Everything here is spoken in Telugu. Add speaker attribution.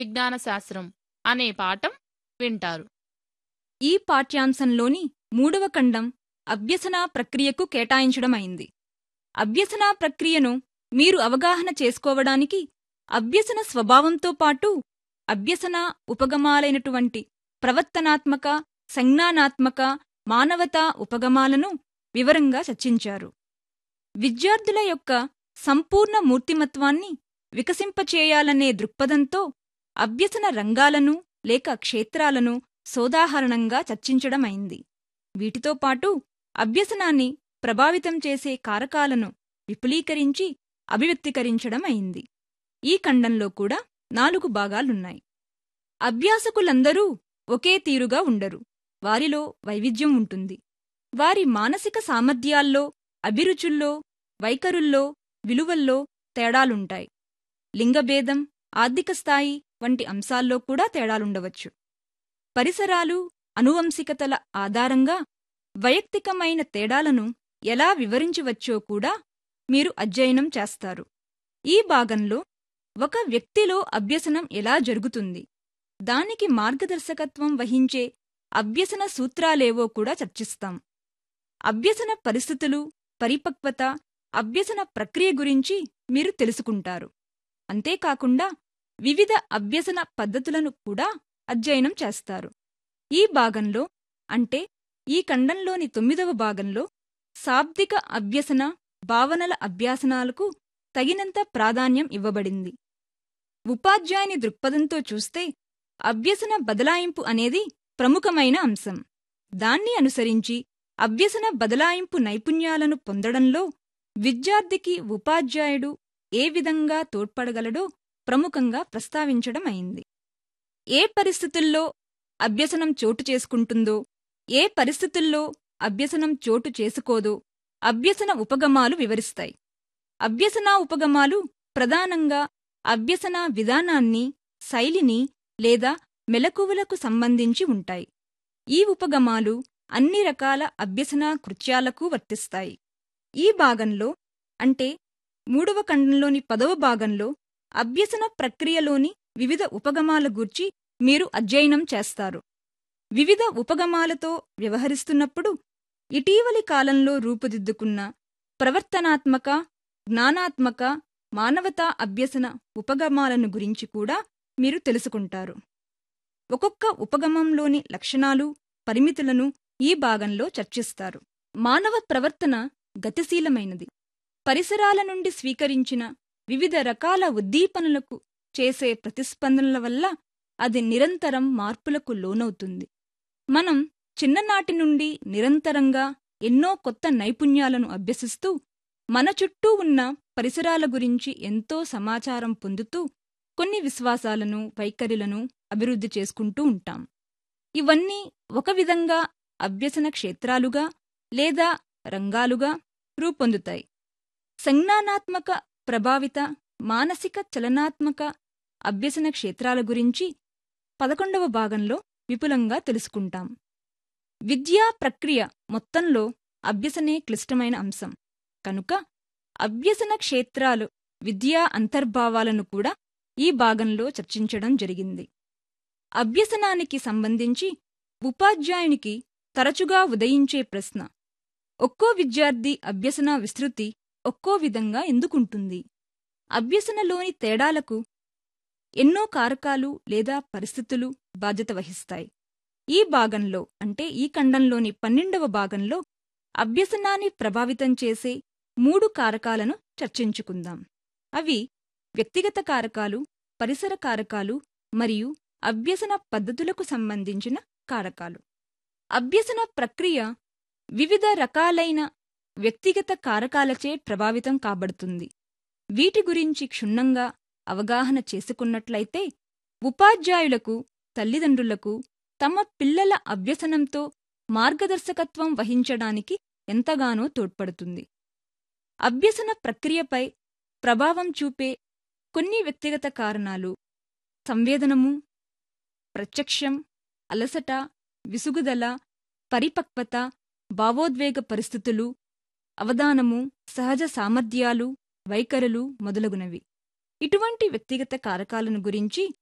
Speaker 1: విజ్ఞాన శాస్త్రం అనే పాఠం వింటారు
Speaker 2: ఈ పాఠ్యాంశంలోని మూడవ ఖండం అభ్యసనా ప్రక్రియకు కేటాయించడమైంది అభ్యసనా ప్రక్రియను మీరు అవగాహన చేసుకోవడానికి అభ్యసన స్వభావంతో పాటు అభ్యసన ఉపగమాలైనటువంటి ప్రవర్తనాత్మక సంజ్ఞానాత్మక మానవతా ఉపగమాలను వివరంగా చర్చించారు విద్యార్థుల యొక్క సంపూర్ణ మూర్తిమత్వాన్ని వికసింపచేయాలనే దృక్పథంతో అభ్యసన రంగాలను లేక క్షేత్రాలను సోదాహరణంగా చర్చించడమైంది వీటితో పాటు అభ్యసనాన్ని ప్రభావితం చేసే కారకాలను విపులీకరించి అభివ్యక్తీకరించడం అయింది ఈ ఖండంలో కూడా నాలుగు భాగాలున్నాయి అభ్యాసకులందరూ ఒకే తీరుగా ఉండరు వారిలో వైవిధ్యం ఉంటుంది వారి మానసిక సామర్థ్యాల్లో అభిరుచుల్లో వైఖరుల్లో విలువల్లో తేడాలుంటాయి లింగభేదం ఆర్థిక స్థాయి వంటి అంశాల్లో కూడా తేడాలుండవచ్చు పరిసరాలు అనువంశికతల ఆధారంగా వైయక్తికమైన తేడాలను ఎలా వివరించవచ్చో కూడా మీరు అధ్యయనం చేస్తారు ఈ భాగంలో ఒక వ్యక్తిలో అభ్యసనం ఎలా జరుగుతుంది దానికి మార్గదర్శకత్వం వహించే అభ్యసన సూత్రాలేవో కూడా చర్చిస్తాం అభ్యసన పరిస్థితులు పరిపక్వత అభ్యసన ప్రక్రియ గురించి మీరు తెలుసుకుంటారు అంతేకాకుండా వివిధ అభ్యసన పద్ధతులను కూడా అధ్యయనం చేస్తారు ఈ భాగంలో అంటే ఈ ఖండంలోని తొమ్మిదవ భాగంలో శాబ్దిక అభ్యసన భావనల అభ్యాసనాలకు తగినంత ప్రాధాన్యం ఇవ్వబడింది ఉపాధ్యాయుని దృక్పథంతో చూస్తే అభ్యసన బదలాయింపు అనేది ప్రముఖమైన అంశం దాన్ని అనుసరించి అభ్యసన బదలాయింపు నైపుణ్యాలను పొందడంలో విద్యార్థికి ఉపాధ్యాయుడు ఏ విధంగా తోడ్పడగలడో ప్రముఖంగా ప్రస్తావించడం అయింది ఏ పరిస్థితుల్లో అభ్యసనం చోటు చేసుకుంటుందో ఏ పరిస్థితుల్లో అభ్యసనం చోటు చేసుకోదో అభ్యసన ఉపగమాలు వివరిస్తాయి అభ్యసనా ఉపగమాలు ప్రధానంగా అభ్యసన విధానాన్ని శైలిని లేదా మెలకువలకు సంబంధించి ఉంటాయి ఈ ఉపగమాలు అన్ని రకాల అభ్యసన కృత్యాలకు వర్తిస్తాయి ఈ భాగంలో అంటే మూడవ ఖండంలోని పదవ భాగంలో అభ్యసన ప్రక్రియలోని వివిధ ఉపగమాల గూర్చి మీరు అధ్యయనం చేస్తారు వివిధ ఉపగమాలతో వ్యవహరిస్తున్నప్పుడు ఇటీవలి కాలంలో రూపుదిద్దుకున్న ప్రవర్తనాత్మక జ్ఞానాత్మక మానవతా అభ్యసన ఉపగమాలను గురించి కూడా మీరు తెలుసుకుంటారు ఒక్కొక్క ఉపగమంలోని లక్షణాలు పరిమితులను ఈ భాగంలో చర్చిస్తారు మానవ ప్రవర్తన గతిశీలమైనది పరిసరాల నుండి స్వీకరించిన వివిధ రకాల ఉద్దీపనలకు చేసే ప్రతిస్పందనల వల్ల అది నిరంతరం మార్పులకు లోనవుతుంది మనం చిన్ననాటి నుండి నిరంతరంగా ఎన్నో కొత్త నైపుణ్యాలను అభ్యసిస్తూ మన చుట్టూ ఉన్న పరిసరాల గురించి ఎంతో సమాచారం పొందుతూ కొన్ని విశ్వాసాలను వైఖరిలను అభివృద్ధి చేసుకుంటూ ఉంటాం ఇవన్నీ ఒక విధంగా అభ్యసన క్షేత్రాలుగా లేదా రంగాలుగా రూపొందుతాయి సంజ్ఞానాత్మక ప్రభావిత మానసిక చలనాత్మక అభ్యసన క్షేత్రాల గురించి పదకొండవ భాగంలో విపులంగా తెలుసుకుంటాం విద్యా ప్రక్రియ మొత్తంలో అభ్యసనే క్లిష్టమైన అంశం కనుక అభ్యసన క్షేత్రాలు విద్యా అంతర్భావాలను కూడా ఈ భాగంలో చర్చించడం జరిగింది అభ్యసనానికి సంబంధించి ఉపాధ్యాయునికి తరచుగా ఉదయించే ప్రశ్న ఒక్కో విద్యార్థి అభ్యసన విస్తృతి ఒక్కో విధంగా ఎందుకుంటుంది అభ్యసనలోని తేడాలకు ఎన్నో కారకాలు లేదా పరిస్థితులు బాధ్యత వహిస్తాయి ఈ భాగంలో అంటే ఈ ఖండంలోని పన్నెండవ భాగంలో అభ్యసనాన్ని ప్రభావితం చేసే మూడు కారకాలను చర్చించుకుందాం అవి వ్యక్తిగత కారకాలు పరిసర కారకాలు మరియు అభ్యసన పద్ధతులకు సంబంధించిన కారకాలు అభ్యసన ప్రక్రియ వివిధ రకాలైన వ్యక్తిగత కారకాలచే ప్రభావితం కాబడుతుంది వీటి గురించి క్షుణ్ణంగా అవగాహన చేసుకున్నట్లయితే ఉపాధ్యాయులకు తల్లిదండ్రులకు తమ పిల్లల అభ్యసనంతో మార్గదర్శకత్వం వహించడానికి ఎంతగానో తోడ్పడుతుంది అభ్యసన ప్రక్రియపై ప్రభావం చూపే కొన్ని వ్యక్తిగత కారణాలు సంవేదనము ప్రత్యక్షం అలసట విసుగుదల పరిపక్వత భావోద్వేగ పరిస్థితులు అవధానము సహజ సామర్థ్యాలు వైఖరులు మొదలగునవి ఇటువంటి వ్యక్తిగత కారకాలను గురించి